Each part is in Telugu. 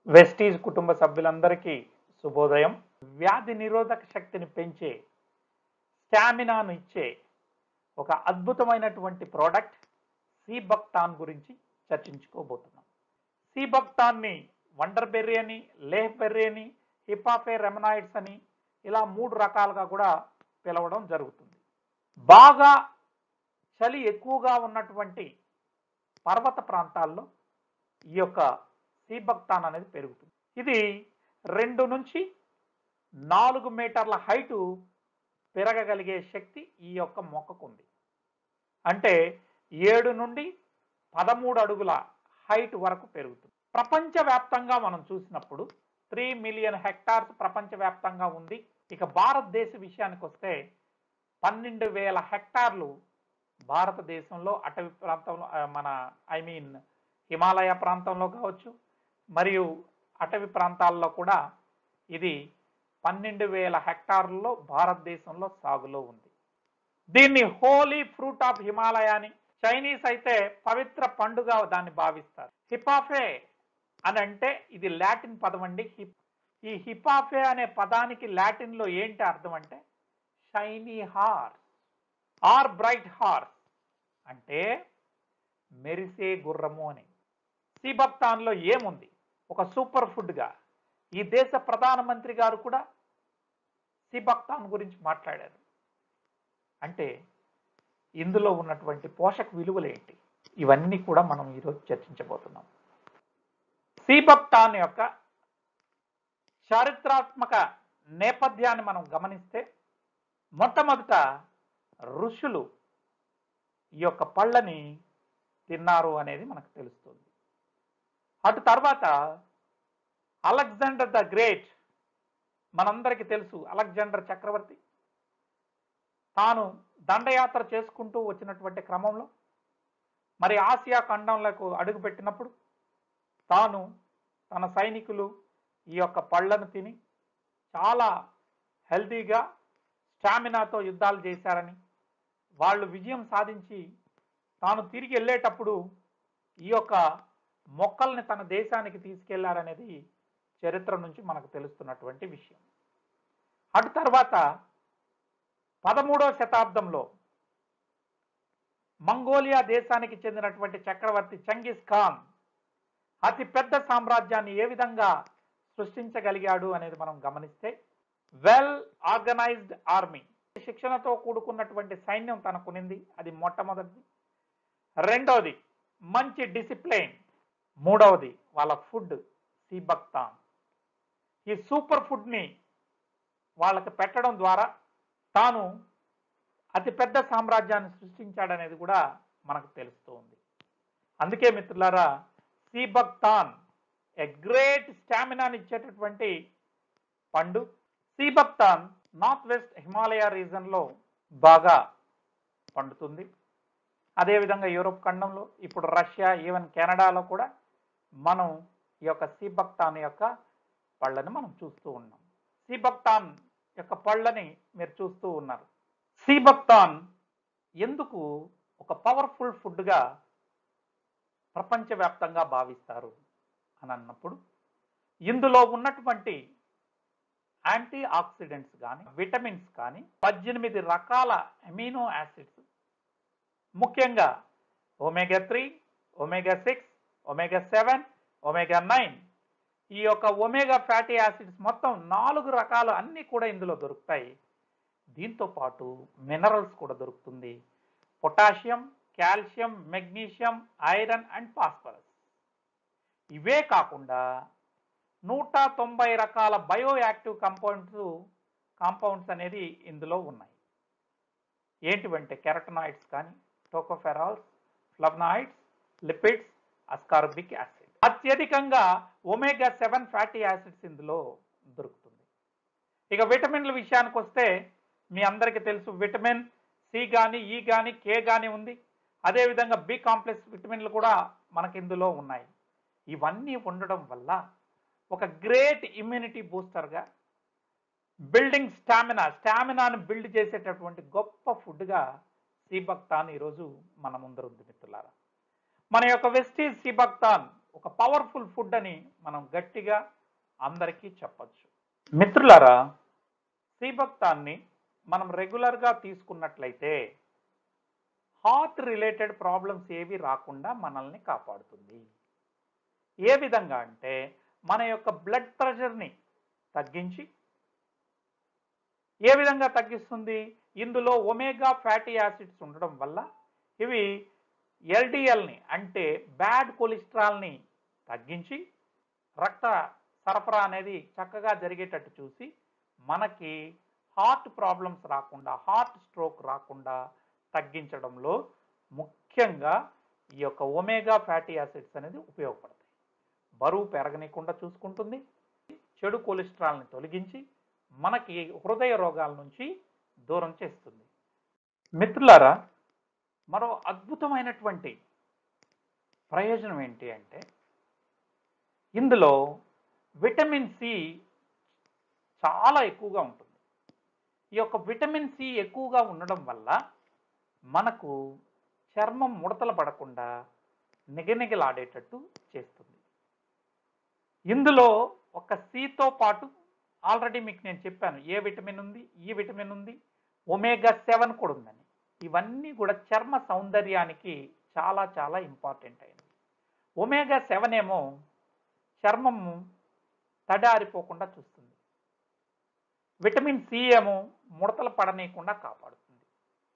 వెస్టీజ్ కుటుంబ సభ్యులందరికీ శుభోదయం వ్యాధి నిరోధక శక్తిని పెంచే స్టామినాను ఇచ్చే ఒక అద్భుతమైనటువంటి ప్రోడక్ట్ సీబక్తాన్ గురించి చర్చించుకోబోతున్నాం సీబక్తాన్ని వండర్ బెర్రీ అని లేహ్ బెర్రీ అని హిపాఫే రెమనాయిడ్స్ అని ఇలా మూడు రకాలుగా కూడా పిలవడం జరుగుతుంది బాగా చలి ఎక్కువగా ఉన్నటువంటి పర్వత ప్రాంతాల్లో ఈ యొక్క సీబక్తాన్ అనేది పెరుగుతుంది ఇది రెండు నుంచి నాలుగు మీటర్ల హైటు పెరగగలిగే శక్తి ఈ యొక్క మొక్కకు ఉంది అంటే ఏడు నుండి పదమూడు అడుగుల హైట్ వరకు పెరుగుతుంది ప్రపంచవ్యాప్తంగా మనం చూసినప్పుడు త్రీ మిలియన్ హెక్టార్స్ ప్రపంచవ్యాప్తంగా ఉంది ఇక భారతదేశ విషయానికి వస్తే పన్నెండు వేల హెక్టార్లు భారతదేశంలో అటవీ ప్రాంతంలో ఆ, మన ఐ మీన్ హిమాలయ ప్రాంతంలో కావచ్చు మరియు అటవీ ప్రాంతాల్లో కూడా ఇది పన్నెండు వేల హెక్టార్లలో భారతదేశంలో సాగులో ఉంది దీన్ని హోలీ ఫ్రూట్ ఆఫ్ హిమాలయ అని చైనీస్ అయితే పవిత్ర పండుగ దాన్ని భావిస్తారు హిపాఫే అని అంటే ఇది లాటిన్ పదం అండి హిప్ ఈ హిపాఫే అనే పదానికి లాటిన్ లో ఏంటి అర్థం అంటే shiny horse or bright horse అంటే మెరిసే గుర్రము అని సీబక్తాన్లో ఏముంది ఒక సూపర్ ఫుడ్గా ఈ దేశ ప్రధానమంత్రి గారు కూడా సీబక్తాన్ గురించి మాట్లాడారు అంటే ఇందులో ఉన్నటువంటి పోషక విలువలు ఏంటి ఇవన్నీ కూడా మనం ఈరోజు చర్చించబోతున్నాం సీబక్తాన్ యొక్క చారిత్రాత్మక నేపథ్యాన్ని మనం గమనిస్తే మొట్టమొదట ఋషులు ఈ యొక్క పళ్ళని తిన్నారు అనేది మనకు తెలుస్తుంది అటు తర్వాత అలెగ్జాండర్ ద గ్రేట్ మనందరికీ తెలుసు అలెగ్జాండర్ చక్రవర్తి తాను దండయాత్ర చేసుకుంటూ వచ్చినటువంటి క్రమంలో మరి ఆసియా ఖండంలోకి అడుగుపెట్టినప్పుడు తాను తన సైనికులు ఈ యొక్క పళ్ళను తిని చాలా హెల్తీగా స్టామినాతో యుద్ధాలు చేశారని వాళ్ళు విజయం సాధించి తాను తిరిగి వెళ్ళేటప్పుడు ఈ యొక్క మొక్కల్ని తన దేశానికి తీసుకెళ్లారనేది చరిత్ర నుంచి మనకు తెలుస్తున్నటువంటి విషయం అటు తర్వాత పదమూడవ శతాబ్దంలో మంగోలియా దేశానికి చెందినటువంటి చక్రవర్తి చంగిస్ ఖాన్ అతి పెద్ద సామ్రాజ్యాన్ని ఏ విధంగా సృష్టించగలిగాడు అనేది మనం గమనిస్తే వెల్ ఆర్గనైజ్డ్ ఆర్మీ శిక్షణతో కూడుకున్నటువంటి సైన్యం తనకునింది అది మొట్టమొదటిది రెండవది మంచి డిసిప్లైన్ మూడవది వాళ్ళ ఫుడ్ సీబక్తాన్ ఈ సూపర్ ఫుడ్ని వాళ్ళకి పెట్టడం ద్వారా తాను అతిపెద్ద సామ్రాజ్యాన్ని సృష్టించాడనేది కూడా మనకు తెలుస్తూ ఉంది అందుకే మిత్రులారా సీబక్తాన్ ఎ గ్రేట్ స్టామినాని ఇచ్చేటటువంటి పండు సీబక్తాన్ నార్త్ వెస్ట్ హిమాలయ రీజన్లో బాగా పండుతుంది అదేవిధంగా యూరోప్ ఖండంలో ఇప్పుడు రష్యా ఈవెన్ కెనడాలో కూడా మనం ఈ యొక్క సీబక్తాన్ యొక్క పళ్ళని మనం చూస్తూ ఉన్నాం సీబక్తాన్ యొక్క పళ్ళని మీరు చూస్తూ ఉన్నారు సీబక్తాన్ ఎందుకు ఒక పవర్ఫుల్ ఫుడ్గా ప్రపంచవ్యాప్తంగా భావిస్తారు అని అన్నప్పుడు ఇందులో ఉన్నటువంటి యాంటీ ఆక్సిడెంట్స్ కానీ విటమిన్స్ కానీ పద్దెనిమిది రకాల అమినో యాసిడ్స్ ముఖ్యంగా omega three omega six omega seven omega nine ఈ యొక్క ఒమేగా ఫ్యాటీ యాసిడ్స్ మొత్తం నాలుగు రకాలు అన్నీ కూడా ఇందులో దొరుకుతాయి దీంతో పాటు మినరల్స్ కూడా దొరుకుతుంది potassium calcium magnesium iron and phosphorus ఇవే కాకుండా నూట తొంభై రకాల బయో యాక్టివ్ కాంపౌండ్స్ కాంపౌండ్స్ అనేది ఇందులో ఉన్నాయి ఏంటివంటే కెరటనాయిడ్స్ కానీ tocopherols flavonoids lipids ascorbic acid అత్యధికంగా ఒమేగా సెవెన్ ఫ్యాటీ యాసిడ్స్ ఇందులో దొరుకుతుంది ఇక విటమిన్ల విషయానికి వస్తే మీ అందరికీ తెలుసు విటమిన్ సి కానీ ఈ కానీ కే కానీ ఉంది అదేవిధంగా బి కాంప్లెక్స్ విటమిన్లు కూడా మనకి ఇందులో ఉన్నాయి ఇవన్నీ ఉండడం వల్ల ఒక గ్రేట్ ఇమ్యూనిటీ బూస్టర్గా బిల్డింగ్ స్టామినా స్టామినాను బిల్డ్ చేసేటటువంటి గొప్ప ఫుడ్గా సీబక్తాన్ ఈరోజు మన ముందర ఉంది మిత్రులారా మన యొక్క వెస్టీజ్ సీబక్తాన్ ఒక ఒక పవర్ఫుల్ ఫుడ్ అని మనం గట్టిగా అందరికీ చెప్పచ్చు మిత్రులారా శ్రీభక్తాన్ని మనం రెగ్యులర్గా తీసుకున్నట్లయితే హార్ట్ రిలేటెడ్ ప్రాబ్లమ్స్ ఏవి రాకుండా మనల్ని కాపాడుతుంది ఏ విధంగా అంటే మన యొక్క బ్లడ్ ప్రెషర్ని తగ్గించి ఏ విధంగా తగ్గిస్తుంది ఇందులో ఒమేగా ఫ్యాటీ యాసిడ్స్ ఉండడం వల్ల ఇవి ఎల్డిఎల్ని అంటే బ్యాడ్ కొలెస్ట్రాల్ని తగ్గించి రక్త సరఫరా అనేది చక్కగా జరిగేటట్టు చూసి మనకి హార్ట్ ప్రాబ్లమ్స్ రాకుండా హార్ట్ స్ట్రోక్ రాకుండా తగ్గించడంలో ముఖ్యంగా ఈ యొక్క ఒమేగా ఫ్యాటీ యాసిడ్స్ అనేది ఉపయోగపడతాయి బరువు పెరగనీయకుండా చూసుకుంటుంది చెడు కొలెస్ట్రాల్ని తొలగించి మనకి హృదయ రోగాల నుంచి దూరం చేస్తుంది మిత్రులారా మరో అద్భుతమైనటువంటి ప్రయోజనం ఏంటి అంటే ఇందులో విటమిన్ సి చాలా ఎక్కువగా ఉంటుంది ఈ యొక్క విటమిన్ సి ఎక్కువగా ఉండడం వల్ల మనకు చర్మం ముడతలు పడకుండా నిగనిగలాడేటట్టు చేస్తుంది ఇందులో ఒక సితో పాటు ఆల్రెడీ మీకు నేను చెప్పాను ఏ విటమిన్ ఉంది ఈ విటమిన్ ఉంది ఒమేగా సెవెన్ కూడా ఉందని ఇవన్నీ కూడా చర్మ సౌందర్యానికి చాలా చాలా ఇంపార్టెంట్ అయింది ఒమేగా సెవెన్ ఏమో చర్మం తడారిపోకుండా చూస్తుంది విటమిన్ సి ఏమో ముడతలు పడనీయకుండా కాపాడుతుంది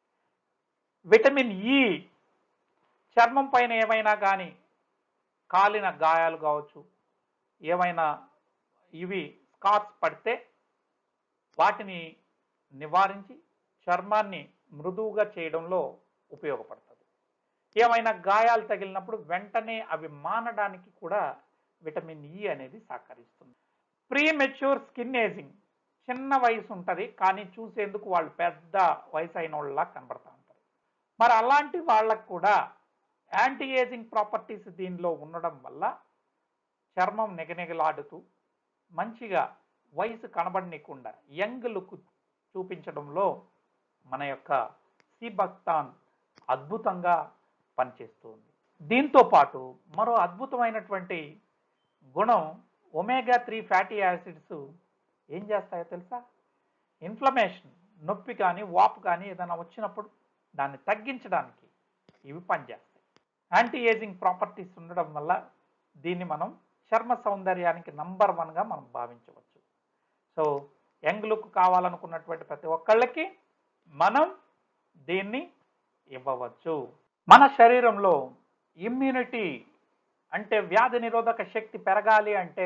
విటమిన్ ఈ చర్మం పైన ఏమైనా కానీ కాలిన గాయాలు కావచ్చు ఏమైనా ఇవి స్కార్స్ పడితే వాటిని నివారించి చర్మాన్ని మృదువుగా చేయడంలో ఉపయోగపడుతుంది ఏమైనా గాయాలు తగిలినప్పుడు వెంటనే అవి మానడానికి కూడా విటమిన్ ఈ అనేది సహకరిస్తుంది ప్రీ మెచ్యూర్ స్కిన్ ఏజింగ్ చిన్న వయసు ఉంటుంది కానీ చూసేందుకు వాళ్ళు పెద్ద వయసు అయిన వాళ్ళలా కనబడతా ఉంటారు మరి అలాంటి వాళ్ళకు కూడా యాంటీ ఏజింగ్ ప్రాపర్టీస్ దీనిలో ఉండడం వల్ల చర్మం నిగనిగలాడుతూ మంచిగా వయసు కనబడనీయకుండా యంగ్ లుక్ చూపించడంలో మన యొక్క సిబక్తాన్ అద్భుతంగా పనిచేస్తుంది దీంతో పాటు మరో అద్భుతమైనటువంటి గుణం ఒమేగా త్రీ ఫ్యాటీ యాసిడ్స్ ఏం చేస్తాయో తెలుసా ఇన్ఫ్లమేషన్ నొప్పి కానీ వాపు కానీ ఏదైనా వచ్చినప్పుడు దాన్ని తగ్గించడానికి ఇవి పనిచేస్తాయి యాంటీ ఏజింగ్ ప్రాపర్టీస్ ఉండడం వల్ల దీన్ని మనం చర్మ సౌందర్యానికి నంబర్ వన్గా మనం భావించవచ్చు సో యంగ్ లుక్ కావాలనుకున్నటువంటి ప్రతి ఒక్కళ్ళకి మనం దీన్ని ఇవ్వవచ్చు మన శరీరంలో ఇమ్యూనిటీ అంటే వ్యాధి నిరోధక శక్తి పెరగాలి అంటే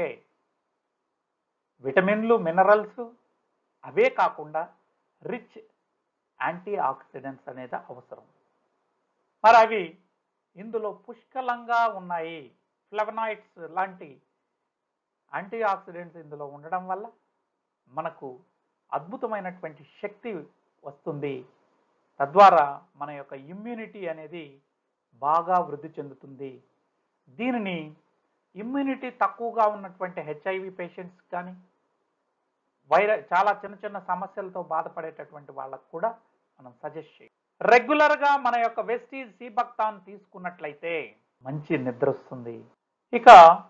విటమిన్లు మినరల్స్ అవే కాకుండా రిచ్ యాంటీ ఆక్సిడెంట్స్ అనేది అవసరం మరి అవి ఇందులో పుష్కలంగా ఉన్నాయి ఫ్లెవనాయిడ్స్ లాంటి యాంటీ ఆక్సిడెంట్స్ ఇందులో ఉండడం వల్ల మనకు అద్భుతమైనటువంటి శక్తి వస్తుంది తద్వారా మన యొక్క ఇమ్యూనిటీ అనేది బాగా వృద్ధి చెందుతుంది దీనిని ఇమ్యూనిటీ తక్కువగా ఉన్నటువంటి హెచ్ఐవి పేషెంట్స్ కానీ వైర చాలా చిన్న చిన్న సమస్యలతో బాధపడేటటువంటి వాళ్ళకు కూడా మనం సజెస్ట్ చేయాలి రెగ్యులర్గా మన యొక్క వెస్టీజ్ సీబక్తాన్ తీసుకున్నట్లయితే మంచి నిద్ర వస్తుంది ఇక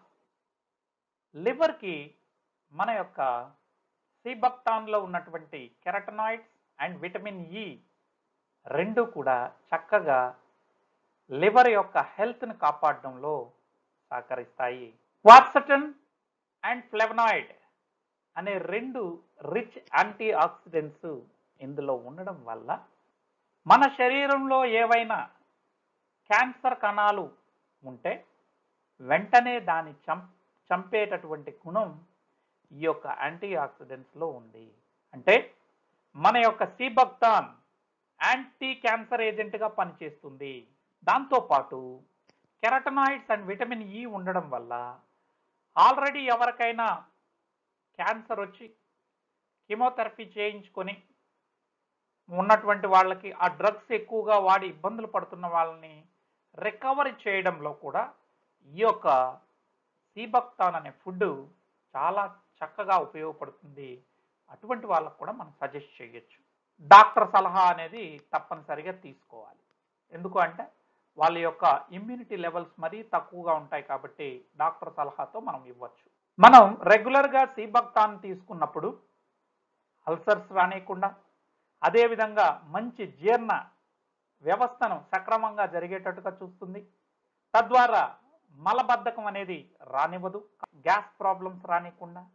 లివర్కి మన యొక్క సీబక్తాన్లో ఉన్నటువంటి కెరటనాయిడ్స్ అండ్ విటమిన్ ఇ రెండు కూడా చక్కగా లివర్ యొక్క హెల్త్ని కాపాడడంలో సహకరిస్తాయి క్వార్సటన్ అండ్ ఫ్లెవనాయిడ్ అనే రెండు రిచ్ యాంటీ ఆక్సిడెంట్స్ ఇందులో ఉండడం వల్ల మన శరీరంలో ఏవైనా క్యాన్సర్ కణాలు ఉంటే వెంటనే దాన్ని చం చంపేటటువంటి గుణం ఈ యొక్క యాంటీ ఆక్సిడెంట్స్లో ఉంది అంటే మన యొక్క సీబక్తాన్ యాంటీ క్యాన్సర్ ఏజెంట్గా పనిచేస్తుంది దాంతోపాటు కెరటనాయిడ్స్ అండ్ విటమిన్ ఇ ఉండడం వల్ల ఆల్రెడీ ఎవరికైనా క్యాన్సర్ వచ్చి కీమోథెరపీ చేయించుకొని ఉన్నటువంటి వాళ్ళకి ఆ డ్రగ్స్ ఎక్కువగా వాడి ఇబ్బందులు పడుతున్న వాళ్ళని రికవరీ చేయడంలో కూడా ఈ యొక్క సీబక్తాన్ అనే ఫుడ్ చాలా చక్కగా ఉపయోగపడుతుంది అటువంటి వాళ్ళకు కూడా మనం సజెస్ట్ చేయొచ్చు డాక్టర్ సలహా అనేది తప్పనిసరిగా తీసుకోవాలి ఎందుకు అంటే వాళ్ళ యొక్క ఇమ్యూనిటీ లెవెల్స్ మరీ తక్కువగా ఉంటాయి కాబట్టి డాక్టర్ సలహాతో మనం ఇవ్వచ్చు మనం రెగ్యులర్గా సీబక్తాన్ తీసుకున్నప్పుడు అల్సర్స్ రానియకుండా అదేవిధంగా మంచి జీర్ణ వ్యవస్థను సక్రమంగా జరిగేటట్టుగా చూస్తుంది తద్వారా మలబద్ధకం అనేది రానివ్వదు గ్యాస్ ప్రాబ్లమ్స్ రానియకుండా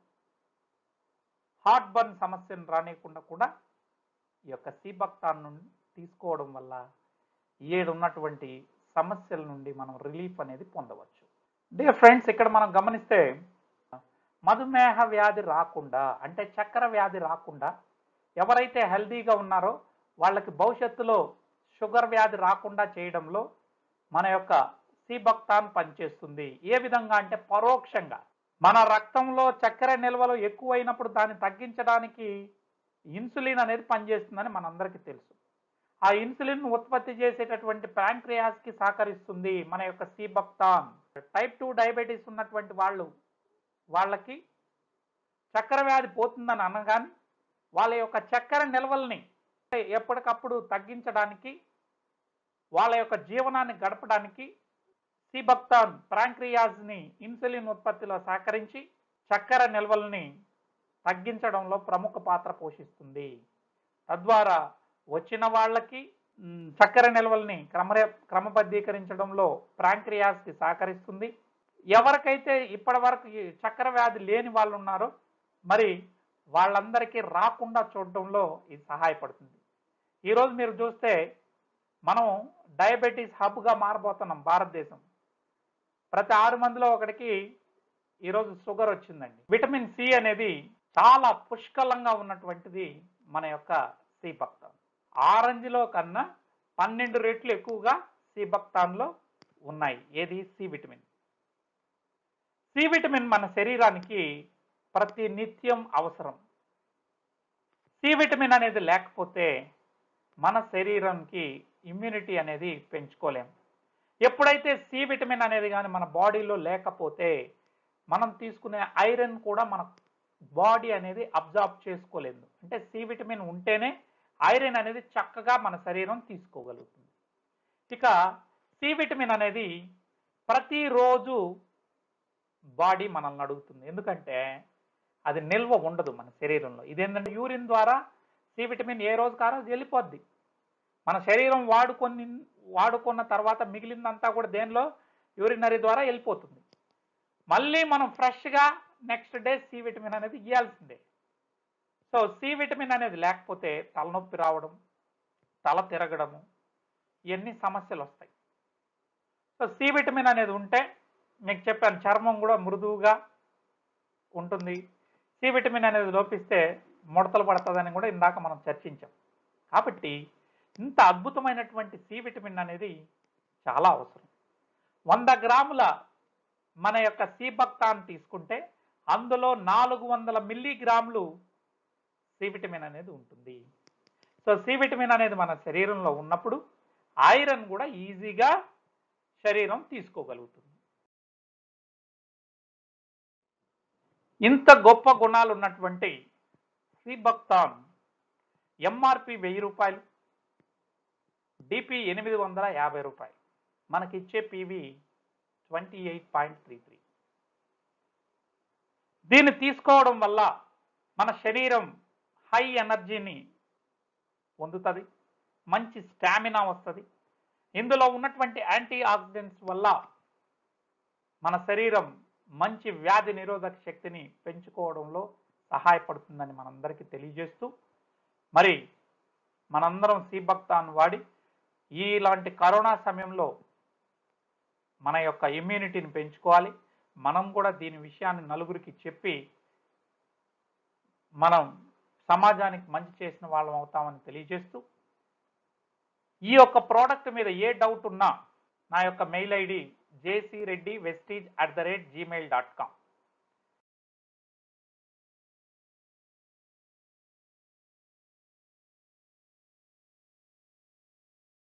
హార్ట్ బర్న్ సమస్యను రానియకుండా కూడా ఈ యొక్క సీబక్తాన్ నుండి తీసుకోవడం వల్ల ఏడు ఉన్నటువంటి సమస్యల నుండి మనం రిలీఫ్ అనేది పొందవచ్చు డియర్ ఫ్రెండ్స్ ఇక్కడ మనం గమనిస్తే మధుమేహ వ్యాధి రాకుండా అంటే చక్కెర వ్యాధి రాకుండా ఎవరైతే హెల్దీగా ఉన్నారో వాళ్ళకి భవిష్యత్తులో షుగర్ వ్యాధి రాకుండా చేయడంలో మన యొక్క సీబక్తాన్ పనిచేస్తుంది ఏ విధంగా అంటే పరోక్షంగా మన రక్తంలో చక్కెర నిల్వలు ఎక్కువైనప్పుడు దాన్ని తగ్గించడానికి ఇన్సులిన్ అనేది పనిచేస్తుందని మనందరికీ తెలుసు ఆ ఇన్సులిన్ ఉత్పత్తి చేసేటటువంటి ప్యాంక్రియాస్ కి సహకరిస్తుంది మన యొక్క సీబక్తాన్ టైప్ టూ డయాబెటీస్ ఉన్నటువంటి వాళ్ళు వాళ్ళకి చక్కెర వ్యాధి పోతుందని అనగానే వాళ్ళ యొక్క చక్కెర నిల్వల్ని ఎప్పటికప్పుడు తగ్గించడానికి వాళ్ళ యొక్క జీవనాన్ని గడపడానికి సిబక్తాన్ ప్రాంక్రియాస్ని ఇన్సులిన్ ఉత్పత్తిలో సహకరించి చక్కెర నిల్వల్ని తగ్గించడంలో ప్రముఖ పాత్ర పోషిస్తుంది తద్వారా వచ్చిన వాళ్ళకి మ్, చక్కెర నిల్వల్ని క్రమ క్రమబద్ధీకరించడంలో ప్రాంక్రియాస్కి సహకరిస్తుంది ఎవరికైతే ఇప్పటి వరకు ఈ చక్కెర వ్యాధి లేని వాళ్ళు ఉన్నారో మరి వాళ్ళందరికీ రాకుండా చూడడంలో ఇది సహాయపడుతుంది ఈరోజు మీరు చూస్తే మనం డయాబెటీస్ హబ్గా మారబోతున్నాం భారతదేశం ప్రతి ఆరు మందిలో ఒకడికి ఈరోజు షుగర్ వచ్చిందండి విటమిన్ సి అనేది చాలా పుష్కలంగా ఉన్నటువంటిది మన యొక్క సి భక్తాన్ ఆరెంజ్లో కన్నా పన్నెండు రెట్లు ఎక్కువగా సి భక్తాన్లో ఉన్నాయి ఏది సి విటమిన్ సి విటమిన్ మన శరీరానికి ప్రతి నిత్యం అవసరం సి విటమిన్ అనేది లేకపోతే మన శరీరానికి ఇమ్యూనిటీ అనేది పెంచుకోలేం ఎప్పుడైతే సి విటమిన్ అనేది కానీ మన బాడీలో లేకపోతే మనం తీసుకునే ఐరన్ కూడా మన బాడీ అనేది అబ్జార్బ్ చేసుకోలేదు అంటే సి విటమిన్ ఉంటేనే ఐరన్ అనేది చక్కగా మన శరీరం తీసుకోగలుగుతుంది ఇక సి విటమిన్ అనేది ప్రతిరోజు బాడీ మనల్ని అడుగుతుంది ఎందుకంటే అది నిల్వ ఉండదు మన శరీరంలో ఇదేంటంటే యూరిన్ ద్వారా సి విటమిన్ ఏ రోజు కారో వెళ్ళిపోద్ది మన శరీరం వాడుకొని వాడుకున్న తర్వాత మిగిలిందంతా కూడా దేనిలో యూరినరీ ద్వారా వెళ్ళిపోతుంది మళ్ళీ మనం ఫ్రెష్గా నెక్స్ట్ డే సి విటమిన్ అనేది ఇవ్వాల్సిందే సో సి విటమిన్ అనేది లేకపోతే తలనొప్పి రావడం తల తిరగడము ఇవన్నీ సమస్యలు వస్తాయి సో సి విటమిన్ అనేది ఉంటే మీకు చెప్పాను చర్మం కూడా మృదువుగా ఉంటుంది సి విటమిన్ అనేది లోపిస్తే ముడతలు పడుతుందని కూడా ఇందాక మనం చర్చించాం కాబట్టి ఇంత అద్భుతమైనటువంటి సి విటమిన్ అనేది చాలా అవసరం వంద గ్రాముల మన యొక్క సి భక్తాన్ని తీసుకుంటే అందులో నాలుగు వందల మిల్లీగ్రాములు సి విటమిన్ అనేది ఉంటుంది సో సి విటమిన్ అనేది మన శరీరంలో ఉన్నప్పుడు ఐరన్ కూడా ఈజీగా శరీరం తీసుకోగలుగుతుంది ఇంత గొప్ప గుణాలు ఉన్నటువంటి సిబక్తాన్ ఎంఆర్పి వెయ్యి రూపాయలు డిపి ఎనిమిది వందల యాభై రూపాయలు మనకిచ్చే PV twenty eight point three three దీన్ని తీసుకోవడం వల్ల మన శరీరం హై ఎనర్జీని పొందుతుంది మంచి స్టామినా వస్తుంది ఇందులో ఉన్నటువంటి యాంటీ ఆక్సిడెంట్స్ వల్ల మన శరీరం మంచి వ్యాధి నిరోధక శక్తిని పెంచుకోవడంలో సహాయపడుతుందని మనందరికీ తెలియజేస్తూ మరి మనందరం సీబక్తాన్ వాడి ఇలాంటి కరోనా సమయంలో మన యొక్క ఇమ్యూనిటీని పెంచుకోవాలి మనం కూడా దీని విషయాన్ని నలుగురికి చెప్పి మనం సమాజానికి మంచి చేసిన వాళ్ళం అవుతామని తెలియజేస్తూ ఈ యొక్క ప్రోడక్ట్ మీద ఏ డౌట్ ఉన్నా నా యొక్క mail ID JC Reddy vestige at the rate Gmail dot com